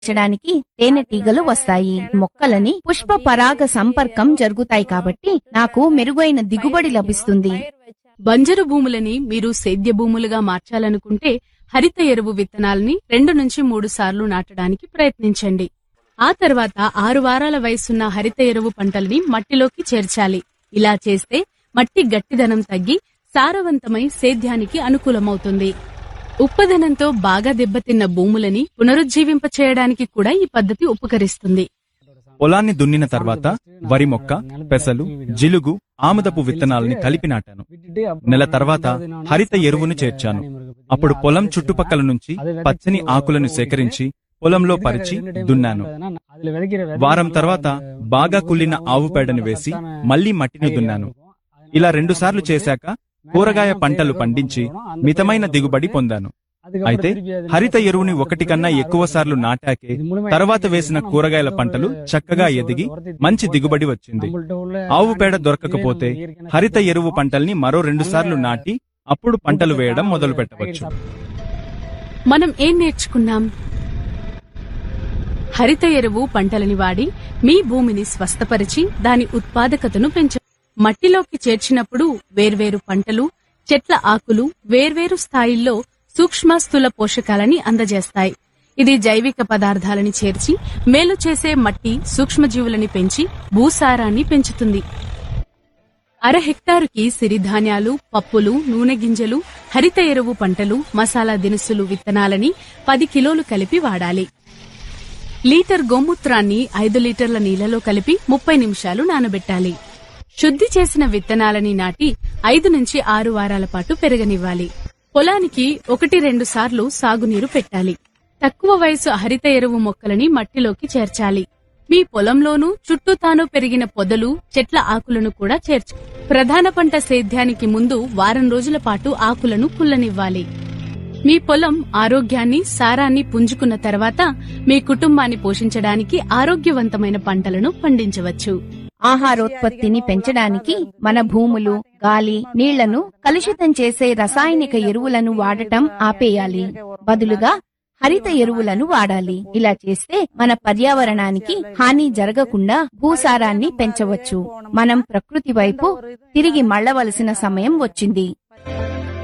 పెంచడానికి తేనెటీగలు వస్తాయి మొక్కలని పుష్ప పరాగ సంపర్కం జరుగుతాయి కాబట్టి నాకు మెరుగైన దిగుబడి లభిస్తుంది బంజరు భూములని మీరు సేద్య భూములుగా మార్చాలనుకుంటే హరిత ఎరువు విత్తనాలని రెండు నుంచి మూడు సార్లు నాటడానికి ప్రయత్నించండి ఆ తర్వాత ఆరు వారాల వయసున్న హరిత ఎరువు పంటల్ని మట్టిలోకి చేర్చాలి ఇలా చేస్తే మట్టి గట్టిదనం తగ్గి సారవంతమై సేద్యానికి అనుకూలమవుతుంది ఉప్పదనంతో బాగా దెబ్బతిన్న భూములని పునరుజ్జీవింప చేయడానికి కూడా ఈ పద్ధతి ఉపకరిస్తుంది పొలాన్ని దున్నిన తర్వాత వరి మొక్క పెసలు జిలుగు ఆముదపు విత్తనాలని కలిపి నాటాను నెల తర్వాత హరిత ఎరువును చేర్చాను అప్పుడు పొలం చుట్టుపక్కల నుంచి పచ్చని ఆకులను సేకరించి పొలంలో పరిచి దున్నాను వారం తర్వాత బాగా కుళ్ళిన ఆవు పేడను వేసి మళ్లీ మట్టిని దున్నాను ఇలా రెండుసార్లు చేశాక కూరగాయ పంటలు పండించి మితమైన దిగుబడి పొందాను అయితే హరిత ఎరువుని ఒకటి కన్నా ఎక్కువ సార్లు నాటాకే తర్వాత వేసిన కూరగాయల పంటలు చక్కగా ఎదిగి మంచి దిగుబడి వచ్చింది ఆవు పేడ దొరకకపోతే హరిత ఎరువు పంటల్ని మరో రెండు సార్లు నాటి అప్పుడు పంటలు వేయడం మొదలు పెట్టవచ్చు మనం ఏం నేర్చుకున్నాం హరిత ఎరువు పంటలని వాడి మీ భూమిని స్వస్థపరిచి దాని ఉత్పాదకతను పెంచ మట్టిలోకి చేర్చినప్పుడు వేర్వేరు పంటలు చెట్ల ఆకులు వేర్వేరు స్థాయిల్లో సూక్ష్మ స్థూల పోషకాలని అందజేస్తాయి ఇది జైవిక పదార్థాలని చేర్చి మేలు చేసే మట్టి సూక్ష్మజీవులని పెంచి భూసారాన్ని పెంచుతుంది అర హెక్టారుకి సిరిధాన్యాలు పప్పులు నూనె గింజలు హరిత ఎరువు పంటలు మసాలా దినుసులు విత్తనాలని పది కిలోలు కలిపి వాడాలి లీటర్ గోమూత్రాన్ని ఐదు లీటర్ల నీళ్లలో కలిపి ముప్పై నిమిషాలు నానబెట్టాలి శుద్ధి చేసిన విత్తనాలని నాటి ఐదు నుంచి ఆరు వారాల పాటు పెరగనివ్వాలి పొలానికి ఒకటి రెండు సార్లు సాగునీరు పెట్టాలి తక్కువ వయసు హరిత ఎరువు మొక్కలని మట్టిలోకి చేర్చాలి మీ పొలంలోనూ చుట్టూ తాను పెరిగిన పొదలు చెట్ల ఆకులను కూడా చేర్చు ప్రధాన పంట సేద్యానికి ముందు వారం రోజుల పాటు ఆకులను కుల్లనివ్వాలి మీ పొలం ఆరోగ్యాన్ని సారాన్ని పుంజుకున్న తర్వాత మీ కుటుంబాన్ని పోషించడానికి ఆరోగ్యవంతమైన పంటలను పండించవచ్చు ఆహారోత్పత్తిని పెంచడానికి మన భూములు గాలి నీళ్లను కలుషితం చేసే రసాయనిక ఎరువులను వాడటం ఆపేయాలి బదులుగా హరిత ఎరువులను వాడాలి ఇలా చేస్తే మన పర్యావరణానికి హాని జరగకుండా భూసారాన్ని పెంచవచ్చు మనం ప్రకృతి వైపు తిరిగి మళ్ళవలసిన సమయం వచ్చింది